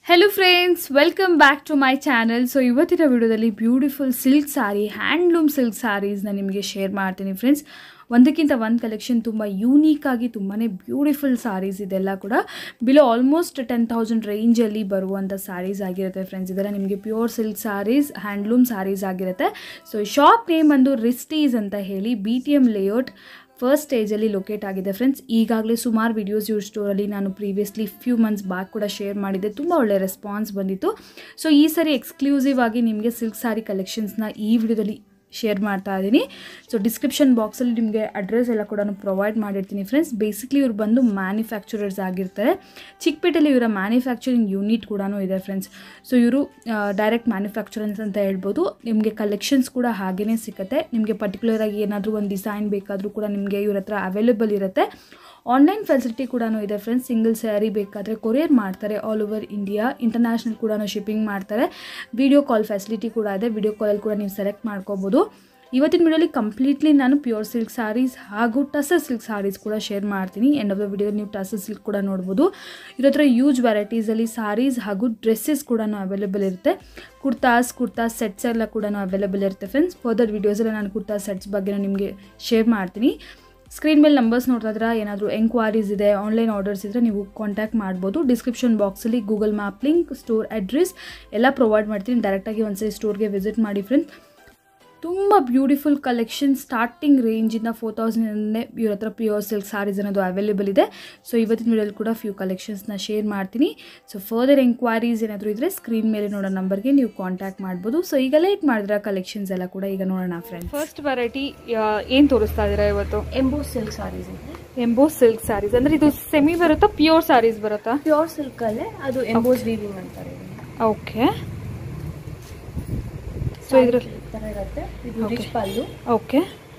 Hello friends welcome back to my channel so ಇವತ್ತಿನ ವಿಡಿಯೋದಲ್ಲಿ beautiful silk sari handloom silk ಸ್ಯಾರೀಸ್ನ ನಿಮಗೆ ಶೇರ್ ಮಾಡ್ತೀನಿ ಫ್ರೆಂಡ್ಸ್ ಒಂದಕ್ಕಿಂತ ಒಂದು ಕಲೆಕ್ಷನ್ ತುಂಬ ಯೂನೀಕ್ ಆಗಿ ತುಂಬಾ ಬ್ಯೂಟಿಫುಲ್ ಸ್ಯಾರೀಸ್ ಇದೆಲ್ಲ ಕೂಡ ಬಿಲೋ ಆಲ್ಮೋಸ್ಟ್ ಟೆನ್ ತೌಸಂಡ್ ರೇಂಜಲ್ಲಿ ಬರುವಂಥ ಸ್ಯಾರೀಸ್ ಆಗಿರುತ್ತೆ ಫ್ರೆಂಡ್ಸ್ ಇದೆಲ್ಲ ನಿಮಗೆ pure silk saris handloom saris ಆಗಿರುತ್ತೆ ಸೊ ಶಾಪ್ ನೇಮ್ ಬಂದು ರಿಸ್ಟೀಸ್ ಅಂತ ಹೇಳಿ B T M layout first ಸ್ಟೇಜಲ್ಲಿ ಲೊಕೇಟ್ ಆಗಿದೆ ಫ್ರೆಂಡ್ಸ್ ಈಗಾಗಲೇ ಸುಮಾರು ವಿಡಿಯೋಸ್ ಇವ್ರ ಸ್ಟೋರಲ್ಲಿ ನಾನು ಪ್ರೀವಿಯಸ್ಲಿ ಫ್ಯೂ ಮಂತ್ಸ್ ಬ್ಯಾಕ್ ಕೂಡ ಶೇರ್ ಮಾಡಿದ್ದೆ ತುಂಬ ಒಳ್ಳೆ ರೆಸ್ಪಾನ್ಸ್ ಬಂದಿತ್ತು ಸೊ ಈ ಸರಿ ಎಕ್ಸ್ಕ್ಲೂಸಿವ್ ಆಗಿ ನಿಮಗೆ ಸಿಲ್ಕ್ ಸ್ಯಾರಿ ಕಲೆಕ್ಷನ್ಸ್ನ ಈ ವಿಡಿಯೋದಲ್ಲಿ ಶೇರ್ ಮಾಡ್ತಾ ಇದ್ದೀನಿ ಸೊ ಡಿಸ್ಕ್ರಿಪ್ಷನ್ ಬಾಕ್ಸಲ್ಲಿ ನಿಮಗೆ ಅಡ್ರೆಸ್ ಎಲ್ಲ ಕೂಡ ಪ್ರೊವೈಡ್ ಮಾಡಿರ್ತೀನಿ ಫ್ರೆಂಡ್ಸ್ ಬೇಸಿಕ್ಲಿ ಇವ್ರು ಬಂದು ಮ್ಯಾನುಫ್ಯಾಕ್ಚರರ್ಸ್ ಆಗಿರ್ತಾರೆ ಚಿಕ್ಕಪೇಟೆಯಲ್ಲಿ ಇವರ ಮ್ಯಾನುಫ್ಯಾಕ್ಚರಿಂಗ್ ಯೂನಿಟ್ ಕೂಡ ಇದೆ ಫ್ರೆಂಡ್ಸ್ ಸೊ ಇವರು ಡೈರೆಕ್ಟ್ ಮ್ಯಾನುಫ್ಯಾಕ್ಚರರ್ಸ್ ಅಂತ ಹೇಳ್ಬೋದು ನಿಮಗೆ ಕಲೆಕ್ಷನ್ಸ್ ಕೂಡ ಹಾಗೇ ಸಿಗುತ್ತೆ ನಿಮಗೆ ಪರ್ಟಿಕ್ಯುಲರಾಗಿ ಏನಾದರೂ ಒಂದು ಡಿಸೈನ್ ಬೇಕಾದರೂ ಕೂಡ ನಿಮಗೆ ಇವ್ರ ಹತ್ರ ಅವೈಲೇಬಲ್ ಇರುತ್ತೆ ಆನ್ಲೈನ್ ಫೆಸಿಲಿಟಿ ಕೂಡ ಇದೆ ಫ್ರೆಂಡ್ಸ್ ಸಿಂಗಲ್ ಸ್ಯಾರಿ ಬೇಕಾದರೆ ಕೊರಿಯರ್ ಮಾಡ್ತಾರೆ ಆಲ್ ಓವರ್ ಇಂಡಿಯಾ ಇಂಟರ್ನ್ಯಾಷನಲ್ ಕೂಡ ಶಿಪ್ಪಿಂಗ್ ಮಾಡ್ತಾರೆ ವಿಡಿಯೋ ಕಾಲ್ ಫೆಸಿಲಿಟಿ ಕೂಡ ಇದೆ ವಿಡಿಯೋ ಕಾಲಲ್ಲಿ ಕೂಡ ನೀವು ಸೆಲೆಕ್ಟ್ ಮಾಡ್ಕೋಬೋದು ಇವತ್ತಿನ ವಿಡಿಯೋಲಿ ಕಂಪ್ಲೀಟ್ಲಿ ನಾನು ಪ್ಯೂರ್ ಸಿಲ್ಕ್ ಸ್ಯಾರೀಸ್ ಹಾಗೂ ಟಸರ್ ಸಿಲ್ಕ್ ಸ್ಯಾರೀಸ್ ಕೂಡ ಶೇರ್ ಮಾಡ್ತೀನಿ ಎಂಡ್ ಆಫ್ ದ ವಿಡಿಯೋ ನೀವು ಟಸರ್ ಸಿಲ್ಕ್ ಕೂಡ ನೋಡ್ಬೋದು ಇರೋ ಹತ್ರ ಯೂಜ್ ವೆರೈಟೀಸಲ್ಲಿ ಸ್ಯಾರೀಸ್ ಹಾಗೂ ಡ್ರೆಸ್ಸಸ್ ಕೂಡ ಅವೈಲೇಬಲ್ ಇರುತ್ತೆ ಕುರ್ತಾಸ್ ಕುರ್ತಾ ಸೆಟ್ಸ್ ಎಲ್ಲ ಕೂಡ ಅವೈಲೇಬಲ್ ಇರುತ್ತೆ ಫ್ರೆಂಡ್ಸ್ ಫರ್ದರ್ ವೀಡಿಯೋಸಲ್ಲಿ ನಾನು ಕುರ್ತಾ ಸೆಟ್ಸ್ ಬಗ್ಗೆ ನಿಮಗೆ ಶೇರ್ ಮಾಡ್ತೀನಿ ಸ್ಕ್ರೀನ್ ಮೇಲೆ ನಂಬರ್ಸ್ ನೋಡ್ತಾ ಇದ್ರೆ ಏನಾದರೂ ಎಂಕ್ವೈರೀಸ್ ಇದೆ ಆನ್ಲೈನ್ ಆರ್ಡರ್ಸ್ ಇದ್ದರೆ ನೀವು ಕಾಂಟ್ಯಾಕ್ಟ್ ಮಾಡ್ಬೋದು ಡಿಸ್ಕ್ರಿಪ್ಷನ್ ಬಾಕ್ಸಲ್ಲಿ Google map link store address ಎಲ್ಲ ಪ್ರೊವೈಡ್ ಮಾಡ್ತೀನಿ ಡೈರೆಕ್ಟಾಗಿ ಒಂದ್ಸರಿ ಸ್ಟೋರ್ಗೆ ವಿಸಿಟ್ ಮಾಡಿ ಫ್ರೆಂಡ್ಸ್ ತುಂಬ ಬ್ಯೂಟಿಫುಲ್ ಕಲೆಕ್ಷನ್ ಸ್ಟಾರ್ಟಿಂಗ್ ರೇಂಜಿಂದ ಫೋರ್ ತೌಸಂಡೇ ಇವ್ರ ಹತ್ರ ಪ್ಯೂರ್ ಸಿಲ್ಕ್ ಸ್ಯಾರೀಸ್ ಅನ್ನೋದು ಅವೈಲೇಬಲ್ ಇದೆ ಸೊ ಇವತ್ತಿನ ವಿಡಿಯೋಲಿ ಕೂಡ ಫ್ಯೂ ಕಲೆಕ್ಷನ್ಸ್ನ ಶೇರ್ ಮಾಡ್ತೀನಿ ಸೊ ಫರ್ದರ್ ಎಂಕ್ವೈರೀಸ್ ಏನಾದರೂ ಇದ್ದರೆ ಸ್ಕ್ರೀನ್ ಮೇಲೆ ನೋಡೋ ನಂಬರ್ಗೆ ನೀವು ಕಾಂಟ್ಯಾಕ್ಟ್ ಮಾಡ್ಬೋದು ಸೊ ಈಗ ಲೇಟ್ ಮಾಡಿದ್ರೆ ಕಲೆಕ್ಷನ್ಸ್ ಎಲ್ಲ ಕೂಡ ಈಗ ನೋಡೋಣ ಫ್ರೆಂಡ್ಸ್ ಫಸ್ಟ್ ವೆರೈಟಿ ಏನು ತೋರಿಸ್ತಾ ಇದ್ದೀರಾ ಇವತ್ತು ಎಂಬೋ ಸಿಲ್ಕ್ ಸಾರೀಸ್ ಇದೆ ಎಂಬೋ ಸಿಲ್ಕ್ ಸ್ಯಾರೀಸ್ ಅಂದರೆ ಇದು ಸೆಮಿ ಬರುತ್ತಾ ಪ್ಯೂರ್ ಸ್ಯಾರೀಸ್ ಬರುತ್ತಾ ಪ್ಯೂರ್ ಸಿಲ್ಕ್ ಅಲ್ಲೇ ಅದು ಎಂಬೋಸ್ ವೀವಿಂಗ್ ಅಂತಾರೆ ಓಕೆ ಸೊ ಇದ್ರಲ್ಲಿ ಈ ತರ ಇರುತ್ತೆ ಇದು Okay. ರಿಚ್ ಪಲ್ಲು ಓಕೆ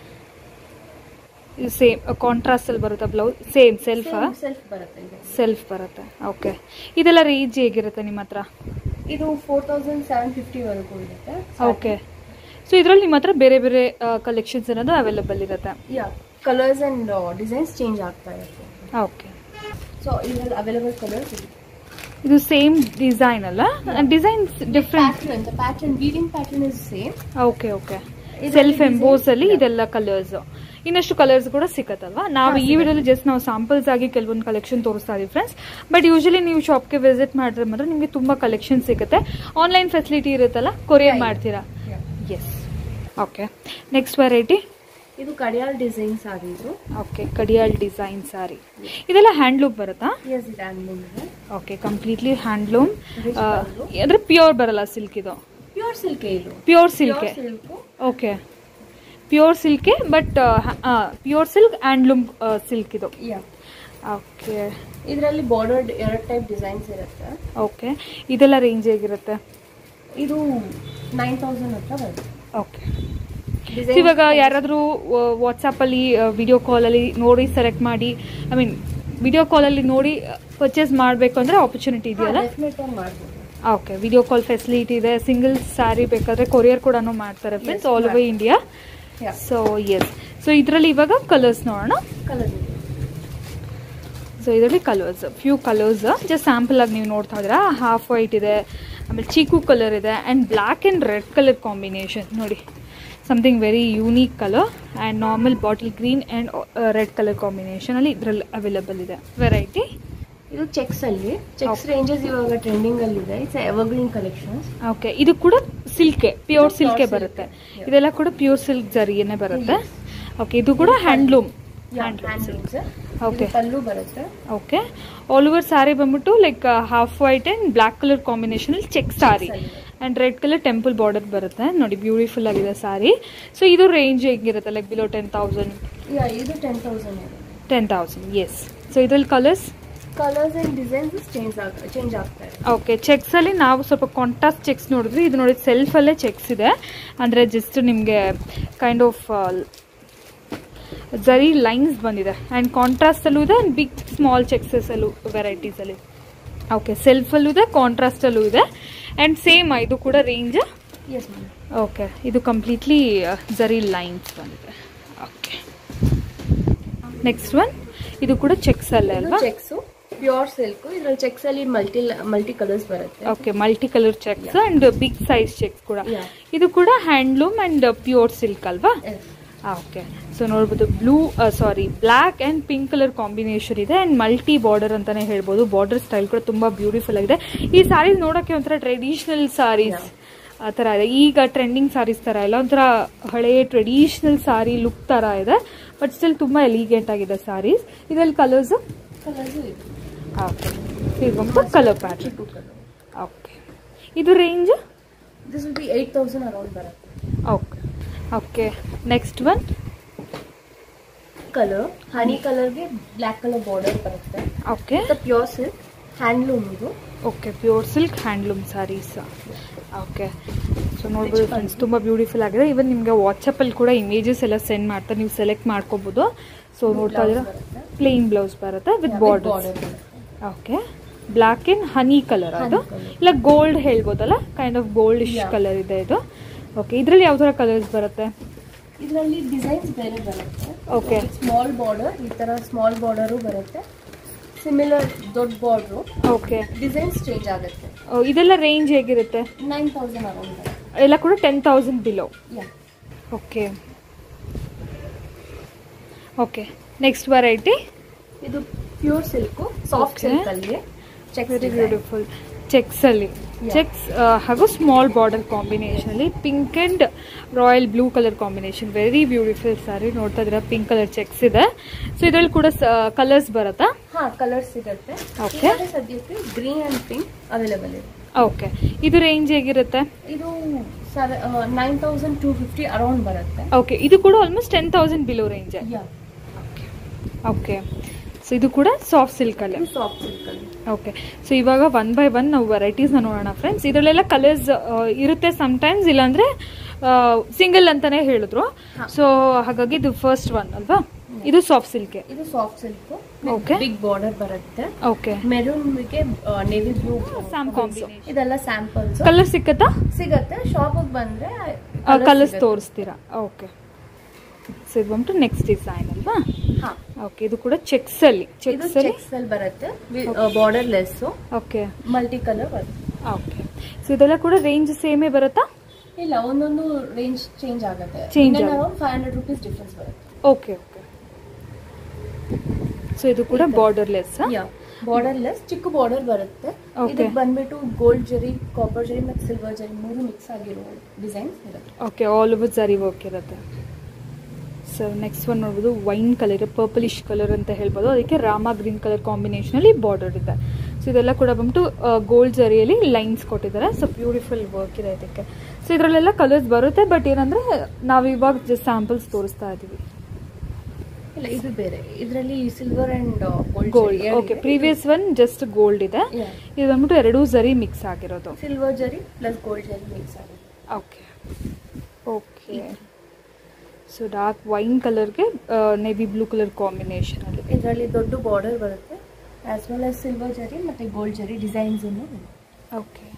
ಇದು ಸೇಮ್ ಕಾಂಟ್ರಾಸ್ಟ್ ಅಲ್ಲಿ ಬರುತ್ತಾ ಬ್ಲೌಸ್ ಸೇಮ್ ಸೆಲ್ಫಾ ಸೆಲ್ಫ್ ಬರುತ್ತೆ ಇದು ಸೆಲ್ಫ್ ಬರುತ್ತೆ ಓಕೆ ಇದೆಲ್ಲ ರೇಂಜ್ ಹೇಗಿರುತ್ತೆ ನಿಮ್ಮ ಹತ್ರ ಇದು ಫೋರ್ ತೌಸಂಡ್ ಸೆವೆನ್ ಫಿಫ್ಟಿ ವರೆಗೂ ಇರುತ್ತೆ ಓಕೆ ಸೊ ಇದರಲ್ಲಿ ನಿಮ್ಮ ಹತ್ರ ಬೇರೆ ಬೇರೆ ಕಲೆಕ್ಷನ್ಸ್ ಅನ್ನೋದು ಅವೈಲೇಬಲ್ ಇರುತ್ತೆ yeah colours and designs change ಆಗ್ತಾ ಇರುತ್ತೆ ಓಕೆ ಸೊ ಇದರಲ್ಲಿ ಅವೈಲೇಬಲ್ ಕಲರ್ಸ್ ಇದೆ ಇದು ಸೇಮ್ ಡಿಸೈನ್ ಅಲ್ಲ ಡಿಸೈನ್ಸ್ ಡಿಫ್ರೆಂಟ್ ಪ್ಯಾಟರ್ನ್ ಅಂತ pattern weaving pattern is same okay okay self emboss ಅಲ್ಲಿ ಇದೆಲ್ಲ ಕಲರ್ಸ್ ಇನ್ನಷ್ಟು ಕಲರ್ಸ್ ಕೂಡ ಸಿಕ್ಕತ್ತಲ್ವಾ ನಾವು ಈ ವಿಡಿಯೋಲಿ ಜಸ್ಟ್ ನಾವು ಸಾಂಪಲ್ಸ್ ಆಗಿ ಕೆಲವೊಂದು ಕಲೆಕ್ಷನ್ ತೋರಿಸ್ತಾ ಇದೀವಿ ಫ್ರೆಂಡ್ಸ್ ಬಟ್ ಯೂಶಲಿ ನೀವು ಶಾಪ್ಗೆ ವಿಸಿಟ್ ಮಾಡಿದ್ರೆ ಮಾತ್ರ ನಿಮಗೆ ತುಂಬಾ ಕಲೆಕ್ಷನ್ ಸಿಗುತ್ತೆ ಆನ್ಲೈನ್ ಫೆಸಿಲಿಟಿ ಇರುತ್ತಲ್ಲ ಕೊರಿಯರ್ Yeah. ಮಾಡ್ತೀರಾ ಎಸ್ ಓಕೆ ನೆಕ್ಸ್ಟ್ ವೆರೈಟಿ ಇದು ಕಡಿಯಾಲ್ ಡಿಸೈನ್ ಸಾರಿ ಇದು ಓಕೆ ಕಡಿಯಾಲ್ ಡಿಸೈನ್ ಸಾರಿ ಇದೆಲ್ಲ ಹ್ಯಾಂಡ್ಲೂಮ್ ಬರುತ್ತಾ ಎಸ್ ಇದು ಹ್ಯಾಂಡ್ಲೂಮ್ ಇದೆ okay completely handloom Rich pallu. ಅಂದ್ರೆ ಪ್ಯೂರ್ ಬರಲ್ಲ ಸಿಲ್ಕ್ ಇದು ಪ್ಯೂರ್ ಸಿಲ್ಕ್ ಇದು ಪ್ಯೂರ್ ಸಿಲ್ಕೆ ಸಿಲ್ಕ್ ಓಕೆ ಪ್ಯೂರ್ ಸಿಲ್ಕೆ but pure silk handloom silk ಇದು ಯಾ ಓಕೆ ಇದರಲ್ಲಿ ಬಾರ್ಡರ್ ಎರಡು ಟೈಪ್ ಡಿಸೈನ್ಸ್ ಇರುತ್ತೆ ಓಕೆ ಇದೆಲ್ಲ ರೇಂಜ್ ಹೇಗಿರುತ್ತೆ ಇದು ನೈನ್ ತೌಸಂಡ್ ಹತ್ರ ಬರುತ್ತೆ ಓಕೆ ಇವಾಗ ಯಾರಾದರೂ ವಾಟ್ಸಪ್ಪಲ್ಲಿ ವಿಡಿಯೋ ಕಾಲಲ್ಲಿ ನೋಡಿ ಸೆಲೆಕ್ಟ್ ಮಾಡಿ ಐ ಮೀನ್ ವಿಡಿಯೋ ಕಾಲಲ್ಲಿ ನೋಡಿ ಪರ್ಚೇಸ್ ಮಾಡಬೇಕು ಅಂದರೆ ಆಪರ್ಚುನಿಟಿ ಇದೆಯಲ್ಲ ಡೆಫಿನೆಟ್ ಆಗಿ ಮಾಡ್ಬೋದು ಓಕೆ ವಿಡಿಯೋ ಕಾಲ್ ಫೆಸಿಲಿಟಿ ಇದೆ ಸಿಂಗಲ್ ಸ್ಯಾರಿ ಬೇಕಾದರೆ ಕೊರಿಯರ್ ಕೂಡ ಮಾಡ್ತಾರೆ friends all over India Yeah. So yes so ಇದರಲ್ಲಿ ಇವಾಗ ಕಲರ್ಸ್ ನೋಡೋಣ ಕಲರ್ ಇದೆ ಸೊ ಇದರಲ್ಲಿ colours few colours just sample ಆಗಿ ನೀವು ನೋಡ್ತಾ ಇದ್ದೀರಾ ಹಾಫ್ ವೈಟ್ ಇದೆ ಆಮೇಲೆ ಚೀಕು ಕಲರ್ ಇದೆ and black and red colour combination ನೋಡಿ something very unique colour and normal bottle green and red colour ಕಾಂಬಿನೇಷನಲ್ಲಿ ಇದರಲ್ಲಿ ಅವೈಲೇಬಲ್ ಇದೆ ವೆರೈಟಿ ಇದು ಚೆಕ್ಸ್ ಅಲ್ಲಿ ಚೆಕ್ಸ್ ರೇಂಜಸ್ ಇವಾಗ ಟ್ರೆಂಡಿಂಗ್ ಅಲ್ಲಿ ಇದೆ ಇಟ್ಸ್ ಎವರ್ಗ್ರೀನ್ ಕಲೆಕ್ಷನ್ಸ್ ಓಕೆ ಇದು ಕೂಡ ಸಿಲ್ಕೆ ಪ್ಯೂರ್ ಇದು ಸಿಲ್ಕೆ pure ಬರುತ್ತೆ silk, yeah. ಇದೆಲ್ಲ ಕೂಡ ಪ್ಯೂರ್ ಸಿಲ್ಕ್ ಜರಿಯೇ ಬರುತ್ತೆ ಓಕೆ ಇದು ಕೂಡ ಹ್ಯಾಂಡ್ಲೂಮ್ ಹ್ಯಾಂಡ್ಲೂಮ್ಸ್ Okay. ಪಲ್ಲು ಬರುತ್ತೆ ಓಕೆ ಆಲ್ ಓವರ್ ಸ್ಯಾರಿ ಬಂದ್ಬಿಟ್ಟು like half white and black colour combination check saree ಅಲ್ಲಿ. And red colour temple border ಬರುತ್ತೆ ನೋಡಿ ಬ್ಯೂಟಿಫುಲ್ ಆಗಿದೆ ಸಾರಿ ಸೊ ಇದು ರೇಂಜ್ ಹೇಗಿರುತ್ತೆ like below ten thousand yeah ಇದು ಟೆನ್ ತೌಸಂಡ್ ಇದೆ ಟೆನ್ ತೌಸಂಡ್ ಎಸ್ ಸೊ ಇದ್ರಲ್ಲಿ colours colours and designs change ಆಗ ಚೇಂಜ್ ಆಗ್ತಾ ಇದೆ ಓಕೆ ಚೆಕ್ಸಲ್ಲಿ ನಾವು ಸ್ವಲ್ಪ ಕಾಂಟ್ರಾಸ್ಟ್ ಚೆಕ್ಸ್ ನೋಡಿದ್ವಿ ಇದು ನೋಡಿ ಸೆಲ್ಫಲ್ಲೇ ಚೆಕ್ಸ್ ಇದೆ ಅಂದರೆ ಜಸ್ಟ್ ನಿಮಗೆ ಕೈಂಡ್ ಆಫ್ ಜರಿ ಲೈನ್ಸ್ ಬಂದಿದೆ ಆ್ಯಂಡ್ ಕಾಂಟ್ರಾಸ್ಟಲ್ಲೂ ಇದೆ ಆ್ಯಂಡ್ ಬಿಗ್ ಸ್ಮಾಲ್ ಚೆಕ್ಸಸಲ್ಲೂ ವೆರೈಟೀಸಲ್ಲಿ ಓಕೆ ಸೆಲ್ಫಲ್ಲೂ ಇದೆ ಕಾಂಟ್ರಾಸ್ಟಲ್ಲೂ ಇದೆ ಆ್ಯಂಡ್ ಸೇಮ್ ಇದು ಕೂಡ ರೇಂಜ್ ಎಸ್ ಮ್ಯಾಮ್ ಓಕೆ ಇದು ಕಂಪ್ಲೀಟ್ಲಿ ಜರಿ ಲೈನ್ಸ್ ಬಂದಿದೆ ಓಕೆ ನೆಕ್ಸ್ಟ್ ಒನ್ ಇದು ಕೂಡ ಚೆಕ್ಸ್ ಅಲ್ಲೇ ಇದು ಅಲ್ವಾ ಚೆಕ್ಸು ಪ್ಯೂರ್ ಸಿಲ್ಕ್ ಇದ್ರಲ್ಲಿ ಚೆಕ್ಸ್ ಅಲ್ಲಿ ಮಲ್ಟಿ ಮಲ್ಟಿ ಕಲರ್ಸ್ ಬರುತ್ತೆ okay multi colour checks and big size checks ಕೂಡ Yeah. ಇದು ಕೂಡ ಹ್ಯಾಂಡ್ಲೂಮ್ ಅಂಡ್ ಪ್ಯೂರ್ ಸಿಲ್ಕ್ ಅಲ್ವಾ ಓಕೆ ಸೊ ನೋಡ್ಬೋದು blue saree black and pink colour combination ಇದೆ ಆ್ಯಂಡ್ ಮಲ್ಟಿ ಬಾರ್ಡರ್ ಅಂತಾನೆ ಹೇಳ್ಬೋದು ಬಾರ್ಡರ್ ಸ್ಟೈಲ್ ಕೂಡ ತುಂಬ ಬ್ಯೂಟಿಫುಲ್ ಆಗಿದೆ ಈ ಸಾರೀಸ್ ನೋಡೋಕ್ಕೆ ಒಂಥರ ಟ್ರೆಡಿಷನಲ್ ಸಾರೀಸ್ ಆ ಥರ ಇದೆ ಈಗ ಟ್ರೆಂಡಿಂಗ್ ಸಾರೀಸ್ ಥರ ಇಲ್ಲ ಒಂಥರ ಹಳೆ ಟ್ರೆಡಿಷನಲ್ ಸಾರಿ ಲುಕ್ ಥರ ಇದೆ ಬಟ್ ಸ್ಟಿಲ್ ತುಂಬ ಎಲಿಗೆಂಟ್ ಆಗಿದೆ ಸಾರೀಸ್ ಇದರಲ್ಲಿ ಕಲರ್ಸು ಕಲರ್ಸ್ ಇದೆ ಓಕೆ ಇದು ಬಂದು colour pattern two colour okay ಇದು range this will be eight thousand around ಬರುತ್ತೆ okay okay next one colour honey ಕಲರ್ಗೆ ಬ್ಲ್ಯಾಕ್ ಕಲರ್ ಬಾರ್ಡರ್ ಬರುತ್ತೆ ಓಕೆ ಪ್ಯೂರ್ ಸಿಲ್ಕ್ ಹ್ಯಾಂಡ್ಲೂಮ್ ಇದು okay pure silk handloom sarees okay so ನೋಡ್ಬೋದು friends ತುಂಬ beautiful ಆಗಿದೆ even ನಿಮಗೆ ವಾಟ್ಸಪ್ಪಲ್ಲಿ ಕೂಡ ಇಮೇಜಸ್ ಎಲ್ಲ ಸೆಂಡ್ ಮಾಡ್ತಾರೆ ನೀವು ಸೆಲೆಕ್ಟ್ ಮಾಡ್ಕೋಬೋದು ಸೊ ನೋಡ್ತಾ ಇದ್ದೀರಾ ಬರುತ್ತೆ. ಪ್ಲೇನ್ ಬ್ಲೌಸ್ ಬರುತ್ತೆ with Yeah, with border border ಬರುತ್ತೆ. Okay black in honey colour ಅದು Honey colour. ಇಲ್ಲ ಗೋಲ್ಡ್ ಹೇಳ್ಬೋದಲ್ಲ kind of goldish Yeah. Colour ಇದೆ ಇದು ಓಕೆ ಇದರಲ್ಲಿ ಯಾವ ಥರ ಕಲರ್ಸ್ ಬರುತ್ತೆ ಇದರಲ್ಲಿ ಡಿಸೈನ್ಸ್ ಬೇರೆ ಬರುತ್ತೆ Okay. ಸ್ಮಾಲ್ ಬಾರ್ಡರ್ ಈ ತರ ಸ್ಮಾಲ್ ಬಾರ್ಡರು ಬರುತ್ತೆ ಸಿಮಿಲರ್ ದೊಡ್ಡ ಬಾರ್ಡ್ರು ಓಕೆ ಡಿಸೈನ್ಸ್ ಚೇಂಜ್ ಆಗುತ್ತೆ ಇದೆಲ್ಲ ರೇಂಜ್ ಹೇಗಿರುತ್ತೆ ನೈನ್ ತೌಸಂಡ್ ಅರೌಂಡ್ ಬರುತ್ತೆ ಎಲ್ಲ ಕೂಡ ten thousand below yeah okay okay next variety ಇದು pure silk soft Okay. Silk ಅಲ್ಲಿ ಚೆಕ್ ವೆರಿ ಬ್ಯೂಟಿಫುಲ್ ಚೆಕ್ಸ್ ಅಲ್ಲಿ Yeah. ಚೆಕ್ಸ್ ಹಾಗೂ ಸ್ಮಾಲ್ ಬಾರ್ಡರ್ ಕಾಂಬಿನೇಷನ್ ಅಲ್ಲಿ pink and royal blue colour combination very beautiful saree ನೋಡ್ತಾ ಇದ್ರೆ pink colour checks ಇದೆ so ಇದರಲ್ಲಿ ಕೂಡ ಕಲರ್ಸ್ ಬರುತ್ತಾ ಹಾ ಕಲರ್ಸ್ ಸಿಗುತ್ತೆ Okay. ಇವಾಗ ಸದ್ಯಕ್ಕೆ ಗ್ರೀನ್ ಅಂಡ್ ಪಿಂಕ್ ಅವೈಲೇಬಲ್ ಇದೆ ಓಕೆ ಇದು ರೇಂಜ್ ಹೇಗಿರುತ್ತೆ ಇದು nine thousand two fifty around ಬರುತ್ತೆ ಓಕೆ ಇದು ಕೂಡ almost ten thousand below range yeah okay so ಇದು ಕೂಡ ಸಾಫ್ಟ್ ಸಿಲ್ಕ್ ಅಲ್ಲಿ ಇದು ಸಾಫ್ಟ್ ಸಿಲ್ಕ್ ಅಲ್ಲಿ ಓಕೆ ಸೊ ಇವಾಗ ಒನ್ ಬೈ ಒನ್ ನಾವು ವೆರೈಟೀಸ್ನ ನೋಡೋಣ ಫ್ರೆಂಡ್ಸ್ ಇದರಲ್ಲೆಲ್ಲ ಕಲರ್ಸ್ ಇರುತ್ತೆ ಸಮ್ಟೈಮ್ಸ್ ಇಲ್ಲಾಂದ್ರೆ ಸಿಂಗಲ್ ಅಂತಾನೆ ಹೇಳಿದ್ರು ಹಾ. ಸೊ ಹಾಗಾಗಿ ಇದು ಫಸ್ಟ್ ಒನ್ ಅಲ್ವಾ ಇದು ಸಾಫ್ಟ್ ಸಿಲ್ಕೆ ಇದು soft silk Okay. Big border ಬರುತ್ತೆ ಓಕೆ ಮೆರೂನ್ಗೆ ನೇವಿ ಬ್ಲೂ Sam combination. ಇದೆಲ್ಲ ಸ್ಯಾಂಪಲ್ಸ್ ಕಲರ್ ಸಿಕ್ಕತ್ತಾ ಸಿಗತ್ತೆ ಶಾಪಿಗೆ ಬಂದ್ರೆ ಕಲರ್ಸ್ ತೋರಿಸ್ತೀರಾ ಓಕೆ ಸೊ ಇದು ಬಂದ್ಬಿಟ್ಟು ನೆಕ್ಸ್ಟ್ ಡಿಸೈನ್ ಅಲ್ವಾ ಹಾ ಓಕೆ ಇದು ಕೂಡ ಚೆಕ್ಸ್ ಅಲ್ಲಿ ಇದು ಚೆಕ್ಸ್ ಅಲ್ಲಿ ಚೆಕ್ಸ್ ಅಲ್ಲಿ ಬರುತ್ತೆ borderless okay multi colour ಬರುತ್ತೆ ಓಕೆ ಸೊ ಇದೆಲ್ಲ ಕೂಡ ರೇಂಜ್ ಸೇಮೇ ಬರುತ್ತಾ ಇಲ್ಲ ಒಂದೊಂದು ರೇಂಜ್ ಚೇಂಜ್ ಆಗುತ್ತೆ Change ಆಗುತ್ತೆ. Around five hundred rupees difference ಬರುತ್ತೆ ಓಕೆ ಓಕೆ ಸೊ ಇದು ಕೂಡ ಬಾರ್ಡರ್ಲೆಸ್ ಬಾರ್ಡರ್ ಲೆಸ್ ಚಿಕ್ಕ ಬಾರ್ಡರ್ ಬರುತ್ತೆ Okay. ಇದಕ್ಕೆ ಬಂದ್ಬಿಟ್ಟು ಗೋಲ್ಡ್ ಜರಿ ಕಾಪರ್ ಜರಿ ಮತ್ತೆ ಸಿಲ್ವರ್ ಜರಿ ಮೂರು ಮಿಕ್ಸ್ ಆಗಿರೋ ಡಿಸೈನ್ಸ್ ಇರುತ್ತೆ okay all over zari work ಇರುತ್ತೆ ಸೊ ನೆಕ್ಸ್ಟ್ ಒನ್ ನೋಡ್ಬೋದು ವೈನ್ ಕಲರ್ ಪರ್ಪಲಿಶ್ ಕಲರ್ ಅಂತ ಹೇಳ್ಬೋದು ಅದಕ್ಕೆ ರಾಮ ಗ್ರೀನ್ ಕಲರ್ ಕಾಂಬಿನೇಷನಲ್ಲಿ ಬಾರ್ಡರ್ ಇದೆ ಸೊ ಇದೆಲ್ಲ ಕೂಡ ಬಂದ್ಬಿಟ್ಟು ಗೋಲ್ಡ್ ಜರಿಯಲ್ಲಿ ಲೈನ್ಸ್ ಕೊಟ್ಟಿದ್ದಾರೆ ಸೊ ಬ್ಯೂಟಿಫುಲ್ ವರ್ಕ್ ಇದೆ ಇದಕ್ಕೆ ಸೊ ಇದರಲ್ಲೆಲ್ಲ ಕಲರ್ಸ್ ಬರುತ್ತೆ ಬಟ್ ಏನಂದ್ರೆ ನಾವು ಇವಾಗ ಜಸ್ಟ್ ಸ್ಯಾಂಪಲ್ಸ್ ತೋರಿಸ್ತಾ ಇದ್ದೀವಿ ಇಲ್ಲ ಇದು ಬೇರೆ ಇದರಲ್ಲಿ silver and gold gold okay previous one just gold ಇದೆ Yeah. ಇದು ಬಂದ್ಬಿಟ್ಟು ಎರಡೂ ಜರಿ ಮಿಕ್ಸ್ ಆಗಿರೋದು silver zari plus gold zari mix ಆಗುತ್ತೆ okay okay so dark wine ಕಲರ್ಗೆ ನೇವಿ ಬ್ಲೂ ಕಲರ್ ಕಾಂಬಿನೇಷನಲ್ಲಿ ಇದರಲ್ಲಿ ದೊಡ್ಡ ಬಾರ್ಡರ್ ಬರುತ್ತೆ ಆಸ್ ವೆಲ್ ಆಸ್ ಸಿಲ್ವರ್ ಜರಿ ಮತ್ತೆ ಗೋಲ್ಡ್ ಜರಿ ಡಿಸೈನ್ಸ್ ಓಕೆ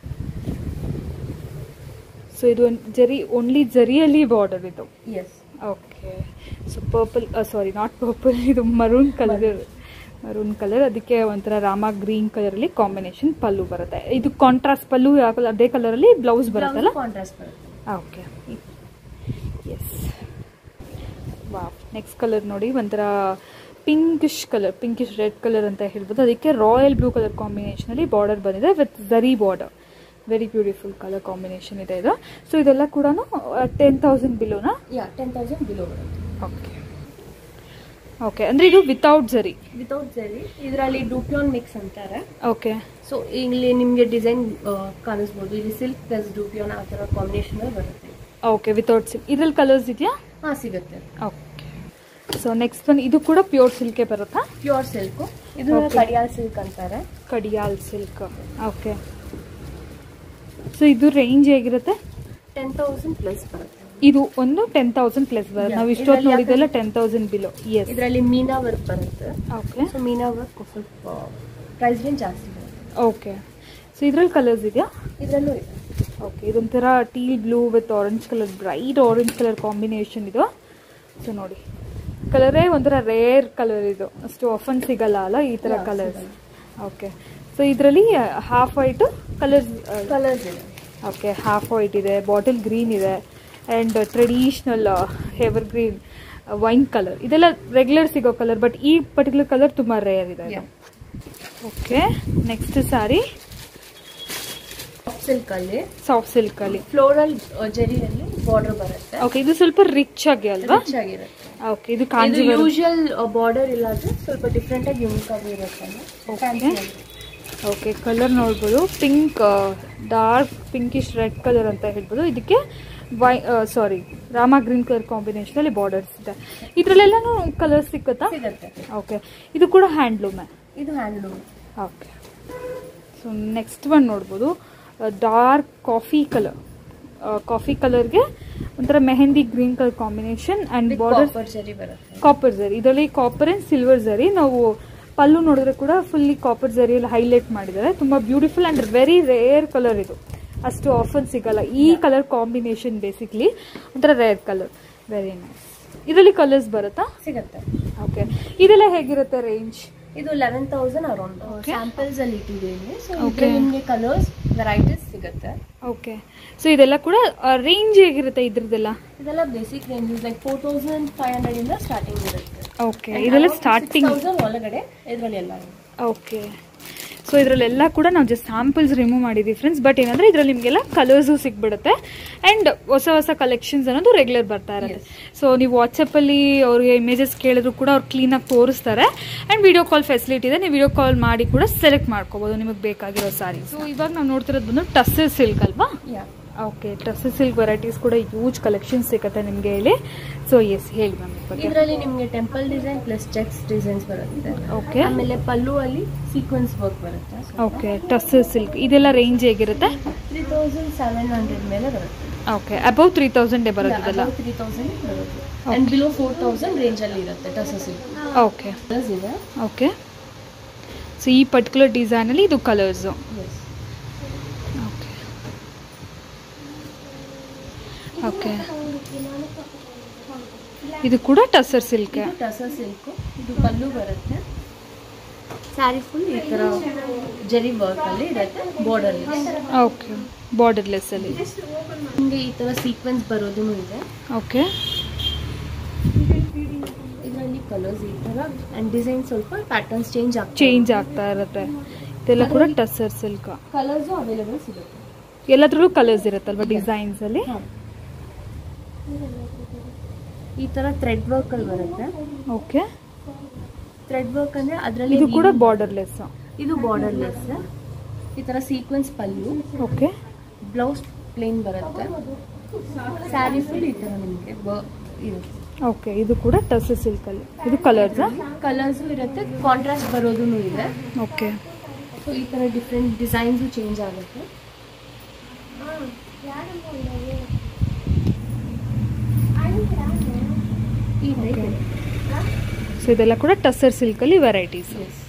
ಸೊ ಇದು ಒಂದ್ ಜರಿ ಓನ್ಲಿ ಜರಿಯಲ್ಲಿ ಬಾರ್ಡರ್ ಇದು yes okay so purple saree not purple ಇದು ಮರೂನ್ ಕಲರ್ ಮರೂನ್ ಕಲರ್ ಅದಕ್ಕೆ ಒಂಥರ ರಾಮ ಗ್ರೀನ್ ಕಲರಲ್ಲಿ ಕಾಂಬಿನೇಷನ್ ಪಲ್ಲು ಬರುತ್ತೆ ಇದು ಕಾಂಟ್ರಾಸ್ಟ್ ಪಲ್ಲು ಯಾವ ಅದೇ ಕಲರಲ್ಲಿ ಬ್ಲೌಸ್ ಬರುತ್ತಲ್ಲ ಕಾಂಟ್ರಾಸ್ಟ್ ಬರುತ್ತೆ okay yes wow next colour ನೋಡಿ ಒಂಥರ pinkish colour pinkish red colour ಅಂತ ಹೇಳ್ಬೋದು ಅದಕ್ಕೆ ರಾಯಲ್ ಬ್ಲೂ ಕಲರ್ ಕಾಂಬಿನೇಷನಲ್ಲಿ ಬಾರ್ಡರ್ ಬಂದಿದೆ with zari border very beautiful colour combination ಇದೆ ಇದು ಸೊ ಇದೆಲ್ಲ ಕೂಡ ಟೆನ್ ತೌಸಂಡ್ ಬಿಲೋನಾ ಯಾ ಟೆನ್ ತೌಸಂಡ್ ಬಿಲೋ ಬರುತ್ತೆ ಓಕೆ ಓಕೆ ಅಂದರೆ ಇದು ವಿತೌಟ್ ಝರಿ ವಿತೌಟ್ ಜರಿ ಇದರಲ್ಲಿ ಡೂಪ್ಯಾನ್ ಮಿಕ್ಸ್ ಅಂತಾರೆ ಓಕೆ ಸೊ ಇಲ್ಲಿ ನಿಮಗೆ ಡಿಸೈನ್ ಕಾಣಿಸ್ಬೋದು ಇಲ್ಲಿ ಸಿಲ್ಕ್ ಪ್ಲಸ್ ಡೂಪ್ಯಾನ್ ಆ ಥರ ಕಾಂಬಿನೇಷನ್ ಬರುತ್ತೆ ಓಕೆ ವಿತೌಟ್ ಸಿಲ್ಕ್ ಇದ್ರಲ್ಲಿ ಕಲರ್ಸ್ ಇದೆಯಾ ಹಾ ಸಿಗುತ್ತೆ ಓಕೆ ಸೊ ನೆಕ್ಸ್ಟ್ ಒನ್ ಇದು ಕೂಡ ಪ್ಯೂರ್ ಸಿಲ್ಕೆ ಬರುತ್ತಾ ಪ್ಯೂರ್ ಸಿಲ್ಕ್ ಇದು Okay. ಕಡಿಯಾಲ್ ಸಿಲ್ಕ್ ಅಂತಾರೆ ಕಡಿಯಾಲ್ ಸಿಲ್ಕ್ ಓಕೆ ಸೊ ಇದು ರೇಂಜ್ ಹೇಗಿರುತ್ತೆ ಟೆನ್ ತೌಸಂಡ್ ಪ್ಲಸ್ ಬರುತ್ತೆ ಇದು ಒಂದು ಟೆನ್ ತೌಸಂಡ್ ಪ್ಲಸ್ ಬರುತ್ತೆ Yeah. ನಾವು ಇಷ್ಟೊತ್ತು ಇದ್ರಲ್ಲಿ ನೋಡಿದ್ದೆಲ್ಲ ಟೆನ್ ತೌಸಂಡ್ ಬಿಲೋ ಎಸ್ ಇದರಲ್ಲಿ ಮೀನಾ ವರ್ಕ್ ಬರುತ್ತೆ ಓಕೆ ಸೊ ಮೀನಾ ವರ್ಕ್ ಸ್ವಲ್ಪ ಪ್ರೈಸ್ ರೇಂಜ್ ಜಾಸ್ತಿ ಬರುತ್ತೆ ಓಕೆ ಸೊ ಇದ್ರಲ್ಲಿ ಕಲರ್ಸ್ ಇದೆಯಾ ಇದರಲ್ಲೂ ಇದೆ ಓಕೆ ಇದೊಂಥರ teal blue with orange colour bright orange colour combination ಇದು ಸೊ ನೋಡಿ ಕಲರೇ ಒಂಥರ ರೇರ್ ಕಲರ್ ಇದು ಅಷ್ಟು ಆಫನ್ ಸಿಗಲ್ಲ ಅಲ್ಲ ಈ ಥರ Yeah, ಕಲರ್ಸ್ ಸಿಗಲ್ಲ. ಓಕೆ ಸೊ ಇದರಲ್ಲಿ ಹಾಫ್ ವೈಟು ಕಲರ್ಸ್ ಕಲರ್ಸ್ ಇದೆ ಓಕೆ ಹಾಫ್ ವೈಟ್ ಇದೆ ಬಾಟಲ್ ಗ್ರೀನ್ ಇದೆ ಆ್ಯಂಡ್ ಟ್ರೆಡಿಷ್ನಲ್ ಹೆವರ್ ಗ್ರೀನ್ ವೈನ್ ಕಲರ್ ಇದೆಲ್ಲ ರೆಗ್ಯುಲರ್ ಸಿಗೋ ಕಲರ್ ಬಟ್ ಈ ಪರ್ಟಿಕ್ಯುಲರ್ ಕಲರ್ ತುಂಬ ರೇರ್ ಇದೆ Yeah. Okay next saree silk ಅಲ್ಲಿ ಸಾಫ್ಟ್ ಸಿಲ್ಕಲ್ಲಿ ಫ್ಲೋರಲ್ ಜರಿಯಲ್ಲಿ ಬಾರ್ಡರ್ ಬರುತ್ತೆ ಓಕೆ ಇದು ಸ್ವಲ್ಪ ರಿಚ್ ಆಗಿ ಅಲ್ವಾ ರಿಚ್ ಆಗಿರುತ್ತೆ ಓಕೆ ಇದು ಇದು ಕಾಂಜಿವರಂ ಯೂಶುವಲ್ ಬಾರ್ಡರ್ ಇಲ್ಲ ಅಂದ್ರೆ ಸ್ವಲ್ಪ ಡಿಫ್ರೆಂಟ್ ಆಗಿ ಯೂನಿಕ್ ಆಗಿ ಇರುತ್ತೆ Okay. ಓಕೆ ಕಲರ್ ನೋಡ್ಬೋದು pink dark pinkish red colour ಅಂತ ಹೇಳ್ಬೋದು ಇದಕ್ಕೆ ವೈ ಸಾರಿ ರಾಮ ಗ್ರೀನ್ ಕಲರ್ ಕಾಂಬಿನೇಷನಲ್ಲಿ ಬಾರ್ಡರ್ಸ್ ಇದೆ ಇದರಲ್ಲೆಲ್ಲನೂ ಕಲರ್ ಸಿಕ್ಕುತ್ತಾ ಸಿಗುತ್ತೆ ಓಕೆ ಇದು ಕೂಡ ಹ್ಯಾಂಡ್ಲೂಮೇ ಇದು handloom okay so next one ನೋಡ್ಬೋದು ಡಾರ್ಕ್ ಕಾಫಿ ಕಲರ್ ಕಾಫಿ ಕಲರ್ಗೆ ಒಂಥರ mehendi green colour combination and border copper zari ಬರುತ್ತೆ ಕಾಪರ್ ಜರಿ ಇದರಲ್ಲಿ ಕಾಪರ್ ಆ್ಯಂಡ್ ಸಿಲ್ವರ್ ಜರಿ ನಾವು ಪಲ್ಲು ನೋಡಿದ್ರೆ ಕೂಡ ಫುಲ್ಲಿ ಕಾಪರ್ ಜರಿಯಲ್ಲಿ ಹೈಲೈಟ್ ಮಾಡಿದ್ದಾರೆ ತುಂಬ beautiful and very rare colour ಇದು ಅಷ್ಟು ಆಫನ್ ಸಿಗಲ್ಲ ಈ ಕಲರ್ ಕಾಂಬಿನೇಷನ್ ಬೇಸಿಕ್ಲಿ ಒಂಥರ ರೇರ್ ಕಲರ್ ವೆರಿ ನೈಸ್ ಇದರಲ್ಲಿ ಕಲರ್ಸ್ ಬರುತ್ತಾ ಸಿಗುತ್ತೆ ಓಕೆ ಇದೆಲ್ಲ ಹೇಗಿರುತ್ತೆ ರೇಂಜ್ ಇದು eleven thousand around Okay. Samples ಅಲ್ಲಿ ಇಟ್ಟಿದ್ದೀವಿ ಸೊ Okay. ನಿಮಗೆ ಕಲರ್ಸ್ ವೆರೈಟೀಸ್ ಸಿಗುತ್ತೆ ಓಕೆ ಸೊ ಇದೆಲ್ಲ ಕೂಡ ರೇಂಜ್ ಹೇಗಿರುತ್ತೆ ಇದ್ರದ್ದೆಲ್ಲ ಇದೆಲ್ಲ basic ranges like four thousand five hundred ಇಂದ ಸ್ಟಾರ್ಟಿಂಗ್ ಇರುತ್ತೆ ಓಕೆ ಇದೆಲ್ಲ ಸ್ಟಾರ್ಟಿಂಗ್ ತೌಸಂಡ್ ಒಳಗಡೆ ಇದರಲ್ಲಿ ಎಲ್ಲ ಇದೆ. ಓಕೆ ಸೊ ಇದರಲ್ಲೆಲ್ಲ ಕೂಡ ನಾವು ಜಸ್ಟ್ ಸ್ಯಾಂಪಲ್ಸ್ ರಿಮೂವ್ ಮಾಡಿದ್ದೀವಿ ಫ್ರೆಂಡ್ಸ್ ಬಟ್ ಏನಂದರೆ ಇದರಲ್ಲಿ ನಿಮಗೆಲ್ಲ ಕಲರ್ಸು ಸಿಕ್ಬಿಡುತ್ತೆ ಆ್ಯಂಡ್ ಹೊಸ ಹೊಸ ಕಲೆಕ್ಷನ್ಸ್ ಅನ್ನೋದು ರೆಗ್ಯುಲರ್ ಬರ್ತಾ ಇರುತ್ತೆ ಸೊ ನೀವು ವಾಟ್ಸಪ್ಪಲ್ಲಿ ಅವ್ರಿಗೆ ಇಮೇಜಸ್ ಕೇಳಿದ್ರು ಕೂಡ ಅವ್ರು ಕ್ಲೀನಾಗಿ ತೋರಿಸ್ತಾರೆ ಆ್ಯಂಡ್ ವಿಡಿಯೋ ಕಾಲ್ ಫೆಸಿಲಿಟಿ ಇದೆ ನೀವು ವಿಡಿಯೋ ಕಾಲ್ ಮಾಡಿ ಕೂಡ ಸೆಲೆಕ್ಟ್ ಮಾಡ್ಕೋಬೋದು ನಿಮಗೆ ಬೇಕಾಗಿರೋ ಸಾರಿ ಸೊ ಇವಾಗ ನಾವು ನೋಡ್ತಿರೋದು ಬಂದು ಟಸ್ಸರ್ ಸಿಲ್ಕ್ ಅಲ್ವಾ Yeah. Okay tussar silk varieties ಕೂಡ ಯೂಜ್ ಕಲೆಕ್ಷನ್ಸ್ ಸಿಗುತ್ತೆ ನಿಮಗೆ ಇಲ್ಲಿ ಸೊ ಎಸ್ ಹೇಳಿ ಮ್ಯಾಮ್ ಬಗ್ಗೆ ಇದರಲ್ಲಿ ನಿಮಗೆ temple design plus checks designs ಬರುತ್ತೆ ಓಕೆ ಆಮೇಲೆ ಪಲ್ಲು ಅಲ್ಲಿ ಸೀಕ್ವೆನ್ಸ್ ವರ್ಕ್ ಬರುತ್ತೆ ಓಕೆ ಟಸ್ಸರ್ ಸಿಲ್ಕ್ ಇದೆಲ್ಲ ರೇಂಜ್ ಹೇಗಿರುತ್ತೆ ತ್ರೀ ತೌಸಂಡ್ ಸೆವೆನ್ ಹಂಡ್ರೆಡ್ ಮೇಲೆ ಬರುತ್ತೆ ಓಕೆ ಅಬೌವ್ ತ್ರೀ ತೌಸಂಡೇ ಬರುತ್ತೆ ಇದೆಲ್ಲ ತ್ರೀ ತೌಸಂಡ್ ಬರುತ್ತೆ and below four thousand range ಅಲ್ಲಿ ಇರುತ್ತೆ ಟಸಸ್ ಓಕೆ ಕಲರ್ಸ್ ಇದೆ ಓಕೆ ಸೊ ಈ ಪರ್ಟಿಕ್ಯುಲರ್ ಡಿಸೈನಲ್ಲಿ ಇದು ಕಲರ್ಸು ಎಸ್ ಓಕೆ ಓಕೆ ಇದು ಕೂಡ ಟಸರ್ ಸಿಲ್ಕ್ ಇದು ಟಸ ಸಿಲ್ಕ್ ಇದು ಪಲ್ಲು ಬರುತ್ತೆ ಸ್ಯಾರಿ ಫುಲ್ ಈ ತರ ಜರಿ ವರ್ಕ್ ಅಲ್ಲಿ ಇರುತ್ತೆ ಬಾರ್ಡರ್ ಓಕೆ ಬಾರ್ಡರ್ಲೆಸ್ ಅಲ್ಲಿ ನಿಮಗೆ ಈ ತರ ಸೀಕ್ವೆನ್ಸ್ ಬರೋದು ಇದೆ ಓಕೆ ಇದರಲ್ಲಿ ಕಲರ್ಸ್ ಈ ತರ ಅಂಡ್ ಡಿಸೈನ್ ಸ್ವಲ್ಪ ಪ್ಯಾಟರ್ನ್ಸ್ ಚೇಂಜ್ ಆಗ್ತದೆ ಚೇಂಜ್ ಆಗ್ತಾ ಇರುತ್ತೆ ಇದೆಲ್ಲ ಕೂಡ ಟಸರ್ ಸಿಲ್ಕ್ ಕಲರ್ಸು ಅವೈಲೇಬಲ್ ಸಿಗುತ್ತೆ ಎಲ್ಲದ್ರಲ್ಲೂ ಕಲರ್ಸ್ ಇರುತ್ತಲ್ವಾ ಡಿಸೈನ್ಸ್ ಅಲ್ಲಿ ಈ ತರ ಥ್ರೆಡ್ ವರ್ಕ್ ಅಲ್ಲಿ ಬರುತ್ತೆ ಓಕೆ ಥ್ರೆಡ್ ವರ್ಕ್ ಅಂದ್ರೆ ಅದರಲ್ಲಿ ಇದು ಕೂಡ ಬಾರ್ಡರ್ಲೆಸ್ ಇದು ಬಾರ್ಡರ್ ಲೆಸ್ ಈ ತರ sequence pallu okay blouse plain ಬರುತ್ತೆ ಸ್ಯಾರಿ ಫುಲ್ ಈ ತರ ನಿಮಗೆ ಇರುತ್ತೆ ಓಕೆ ಇದು ಕೂಡ ಟಸರ್ ಸಿಲ್ಕ್ ಅಲ್ಲಿ ಇದು ಕಲರ್ಸ್ ಕಲರ್ಸು ಇರುತ್ತೆ ಕಾಂಟ್ರಾಸ್ಟ್ ಬರೋದು ಇದೆ ಓಕೆ ಸೊ ಈ ತರ ಡಿಫ್ರೆಂಟ್ ಡಿಸೈನ್ಸು ಚೇಂಜ್ ಆಗುತ್ತೆ ಈ ಸೊ ಇದೆಲ್ಲ ಕೂಡ ಟಸರ್ ಸಿಲ್ಕ್ ಅಲ್ಲಿ ವೆರೈಟೀಸ್ ಎಸ್